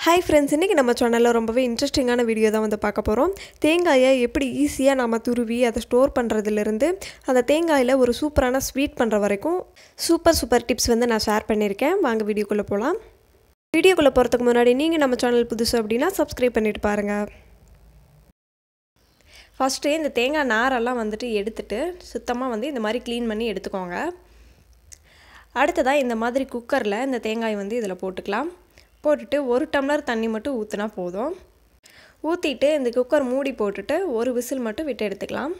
hi friends இன்றைக்கி நம்ம சேனலில் ரொம்பவே இன்ட்ரெஸ்டிங்கான வீடியோ தான் வந்து பார்க்க போகிறோம் தேங்காயை எப்படி ஈஸியாக நம்ம துருவி அதை ஸ்டோர் பண்ணுறதுலேருந்து அந்த தேங்காயில் ஒரு சூப்பரான ஸ்வீட் பண்ணுற வரைக்கும் சூப்பர் சூப்பர் டிப்ஸ் வந்து நான் ஷேர் பண்ணியிருக்கேன் வாங்க வீடியோக்குள்ளே போகலாம் வீடியோக்குள்ளே போகிறதுக்கு முன்னாடி நீங்கள் நம்ம சேனல் புதுசு அப்படின்னா சப்ஸ்கிரைப் பண்ணிட்டு பாருங்கள் ஃபஸ்ட்டு இந்த தேங்காய் நாரெல்லாம் வந்துட்டு எடுத்துட்டு சுத்தமாக வந்து இந்த மாதிரி க்ளீன் பண்ணி எடுத்துக்கோங்க அடுத்ததாக இந்த மாதிரி குக்கரில் இந்த தேங்காய் வந்து இதில் போட்டுக்கலாம் போட்டுட்டு ஒரு டம்ளர் தண்ணி மட்டும் ஊற்றினா போதும் ஊற்றிட்டு இந்த குக்கர் மூடி போட்டுட்டு ஒரு விசில் மட்டும் விட்டு எடுத்துக்கலாம்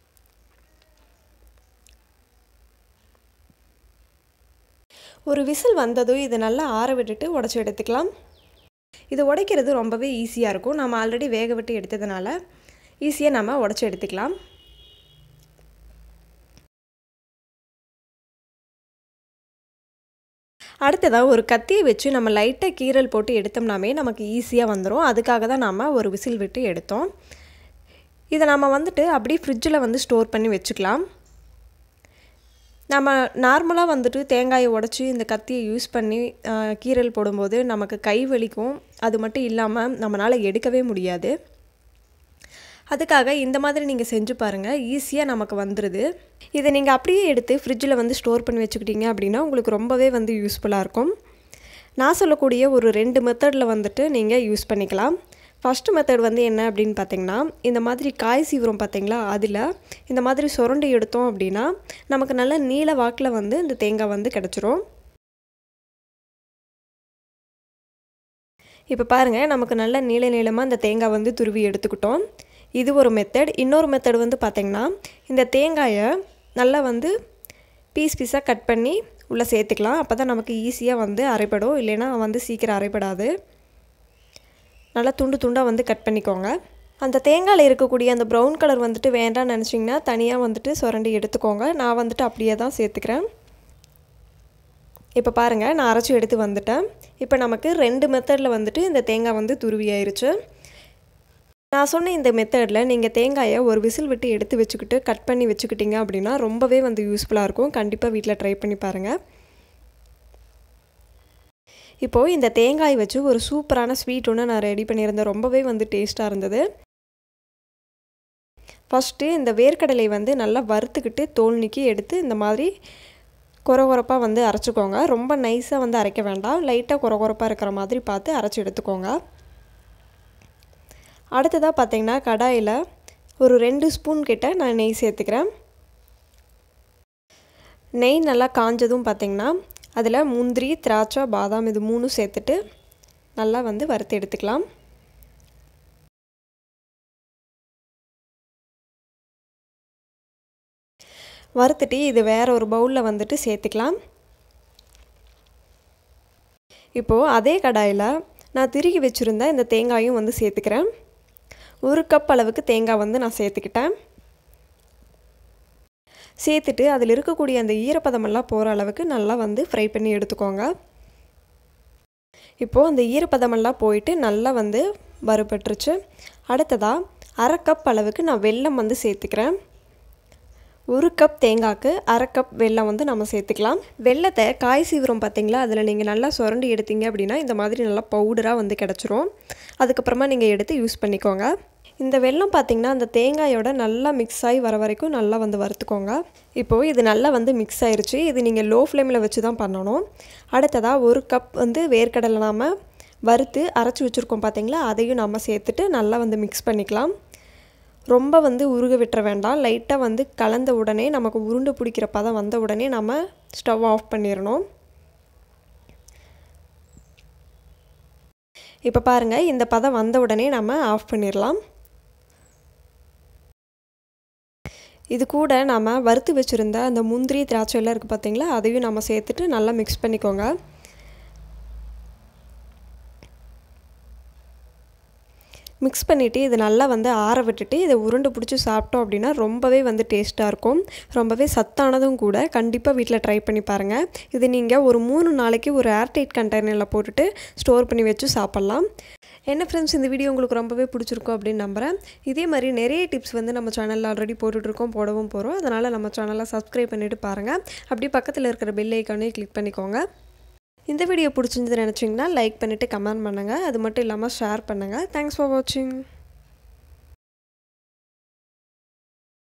ஒரு விசில் வந்ததும் இதை நல்லா ஆற விட்டுட்டு உடச்சி எடுத்துக்கலாம் இது உடைக்கிறது ரொம்பவே ஈஸியாக இருக்கும் நம்ம ஆல்ரெடி வேக விட்டு எடுத்ததுனால ஈஸியாக நம்ம உடச்சி எடுத்துக்கலாம் அடுத்ததாக ஒரு கத்தியை வச்சு நம்ம லைட்டாக கீரல் போட்டு எடுத்தோம்னாமே நமக்கு ஈஸியாக வந்துடும் அதுக்காக தான் நாம் ஒரு விசில் விட்டு எடுத்தோம் இதை நம்ம வந்துட்டு அப்படியே ஃப்ரிட்ஜில் வந்து ஸ்டோர் பண்ணி வச்சுக்கலாம் நம்ம நார்மலாக வந்துட்டு தேங்காயை உடச்சி இந்த கத்தியை யூஸ் பண்ணி கீரல் போடும்போது நமக்கு கை வலிக்கும் அது மட்டும் இல்லாமல் நம்மளால் எடுக்கவே முடியாது அதுக்காக இந்த மாதிரி நீங்கள் செஞ்சு பாருங்கள் ஈஸியாக நமக்கு வந்துடுது இதை நீங்கள் அப்படியே எடுத்து ஃப்ரிட்ஜில் வந்து ஸ்டோர் பண்ணி வச்சுக்கிட்டீங்க அப்படின்னா உங்களுக்கு ரொம்பவே வந்து யூஸ்ஃபுல்லாக இருக்கும் நான் சொல்லக்கூடிய ஒரு ரெண்டு மெத்தடில் வந்துட்டு நீங்கள் யூஸ் பண்ணிக்கலாம் ஃபஸ்ட்டு மெத்தட் வந்து என்ன அப்படின்னு பார்த்தீங்கன்னா இந்த மாதிரி காய் சீவிரம் பார்த்தீங்களா அதில் இந்த மாதிரி சுரண்டி எடுத்தோம் அப்படின்னா நமக்கு நல்ல நீல வாக்கில் வந்து இந்த தேங்காய் வந்து கிடச்சிரும் இப்போ பாருங்கள் நமக்கு நல்ல நீள நீளமாக இந்த தேங்காய் வந்து துருவி எடுத்துக்கிட்டோம் இது ஒரு மெத்தட் இன்னொரு மெத்தட் வந்து பார்த்திங்கன்னா இந்த தேங்காயை நல்லா வந்து பீஸ் பீஸாக கட் பண்ணி உள்ளே சேர்த்துக்கலாம் அப்போ தான் நமக்கு ஈஸியாக வந்து அரைப்படும் இல்லைன்னா வந்து சீக்கிரம் அரைப்படாது நல்லா துண்டு துண்டாக வந்து கட் பண்ணிக்கோங்க அந்த தேங்காயில் இருக்கக்கூடிய அந்த ப்ரௌன் கலர் வந்துட்டு வேண்டாம்னு நினச்சிங்கன்னா தனியாக வந்துட்டு சுரண்டி எடுத்துக்கோங்க நான் வந்துட்டு அப்படியே தான் சேர்த்துக்கிறேன் இப்போ பாருங்கள் நான் அரைச்சி எடுத்து வந்துட்டேன் இப்போ நமக்கு ரெண்டு மெத்தடில் வந்துட்டு இந்த தேங்காய் வந்து துருவி ஆயிடுச்சு நான் சொன்ன இந்த மெத்தடில் நீங்கள் தேங்காயை ஒரு விசில் விட்டு எடுத்து வச்சுக்கிட்டு கட் பண்ணி வச்சுக்கிட்டிங்க அப்படின்னா ரொம்பவே வந்து யூஸ்ஃபுல்லாக இருக்கும் கண்டிப்பாக வீட்டில் ட்ரை பண்ணி பாருங்கள் இப்போது இந்த தேங்காய் வச்சு ஒரு சூப்பரான ஸ்வீட் ஒன்று நான் ரெடி பண்ணியிருந்தேன் ரொம்பவே வந்து டேஸ்ட்டாக இருந்தது ஃபஸ்ட்டு இந்த வேர்க்கடலை வந்து நல்லா வறுத்துக்கிட்டு தோல் நீக்கி எடுத்து இந்த மாதிரி குறகுறப்பாக வந்து அரைச்சிக்கோங்க ரொம்ப நைஸாக வந்து அரைக்க வேண்டாம் லைட்டாக குறகுறப்பாக இருக்கிற மாதிரி பார்த்து அரைச்சி எடுத்துக்கோங்க அடுத்ததாக பார்த்திங்கன்னா கடாயில் ஒரு ரெண்டு ஸ்பூன் கிட்ட நான் நெய் சேர்த்துக்கிறேன் நெய் நல்லா காஞ்சதும் பார்த்திங்கன்னா அதில் முந்திரி திராட்சை பாதாம் இது மூணும் சேர்த்துட்டு நல்லா வந்து வறுத்து எடுத்துக்கலாம் வறுத்துட்டு இது வேறு ஒரு பவுலில் வந்துட்டு சேர்த்துக்கலாம் இப்போது அதே கடாயில் நான் திருகி வச்சுருந்த இந்த தேங்காயும் வந்து சேர்த்துக்கிறேன் ஒரு கப் அளவுக்கு தேங்காய் வந்து நான் சேர்த்துக்கிட்டேன் சேர்த்துட்டு அதில் இருக்கக்கூடிய அந்த ஈரப்பதமெல்லாம் போகிற அளவுக்கு நல்லா வந்து ஃப்ரை பண்ணி எடுத்துக்கோங்க இப்போது அந்த ஈரப்பதமெல்லாம் போயிட்டு நல்லா வந்து வறுபட்டுருச்சு அடுத்ததாக அரை கப் அளவுக்கு நான் வெல்லம் வந்து சேர்த்துக்கிறேன் ஒரு கப் தேங்காய்க்கு அரை கப் வெல்லம் வந்து நம்ம சேர்த்துக்கலாம் வெள்ளத்தை காய் சீவிரம் பார்த்தீங்களா அதில் நீங்கள் நல்லா சுரண்டி எடுத்தீங்க அப்படின்னா இந்த மாதிரி நல்லா பவுடராக வந்து கிடச்சிரும் அதுக்கப்புறமா நீங்கள் எடுத்து யூஸ் பண்ணிக்கோங்க இந்த வெல்லம் பார்த்திங்கன்னா அந்த தேங்காயோட நல்லா மிக்ஸ் ஆகி வர வரைக்கும் நல்லா வந்து வறுத்துக்கோங்க இப்போது இது நல்லா வந்து மிக்ஸ் ஆயிடுச்சு இது நீங்கள் லோ ஃப்ளேமில் வச்சு தான் பண்ணணும் அடுத்ததாக ஒரு கப் வந்து வேர்க்கடலை நாம் வறுத்து அரைச்சி வச்சுருக்கோம் பார்த்தீங்களா அதையும் நம்ம சேர்த்துட்டு நல்லா வந்து மிக்ஸ் பண்ணிக்கலாம் ரொம்ப வந்து உருக விட்டுற வேண்டாம் லைட்டாக வந்து கலந்த உடனே நமக்கு உருண்டு பிடிக்கிற பதம் வந்த உடனே நம்ம ஸ்டவ் ஆஃப் பண்ணிடணும் இப்போ பாருங்கள் இந்த பதம் வந்த உடனே நம்ம ஆஃப் பண்ணிடலாம் இது கூட நம்ம வறுத்து வச்சுருந்த அந்த முந்திரி திராட்சை எல்லாம் இருக்குது பார்த்தீங்களா அதையும் நம்ம சேர்த்துட்டு நல்லா மிக்ஸ் பண்ணிக்கோங்க மிக்ஸ் பண்ணிவிட்டு இது நல்லா வந்து ஆற விட்டுட்டு இதை உருண்டை பிடிச்சி சாப்பிட்டோம் அப்படின்னா ரொம்பவே வந்து டேஸ்ட்டாக இருக்கும் ரொம்பவே சத்தானதும் கூட கண்டிப்பாக வீட்டில் ட்ரை பண்ணி பாருங்கள் இது நீங்கள் ஒரு மூணு நாளைக்கு ஒரு ஏர்டைட் கண்டெய்னரில் போட்டுட்டு ஸ்டோர் பண்ணி வச்சு சாப்பிட்லாம் என்ன ஃப்ரெண்ட்ஸ் இந்த வீடியோ உங்களுக்கு ரொம்பவே பிடிச்சிருக்கும் அப்படின்னு நம்புகிறேன் இதே மாதிரி நிறைய டிப்ஸ் வந்து நம்ம சேனலில் ஆல்ரெடி போட்டுட்ருக்கோம் போடவும் போகிறோம் அதனால் நம்ம சேனலை சப்ஸ்கிரைப் பண்ணிவிட்டு பாருங்கள் அப்படியே பக்கத்தில் இருக்கிற பெல் ஐக்கானே கிளிக் பண்ணிக்கோங்க இந்த வீடியோ பிடிச்சிருந்து நினச்சிங்கன்னா லைக் பண்ணிவிட்டு கமெண்ட் பண்ணுங்கள் அது மட்டும் இல்லாமல் ஷேர் பண்ணுங்கள் தேங்க்ஸ் ஃபார் வாட்சிங்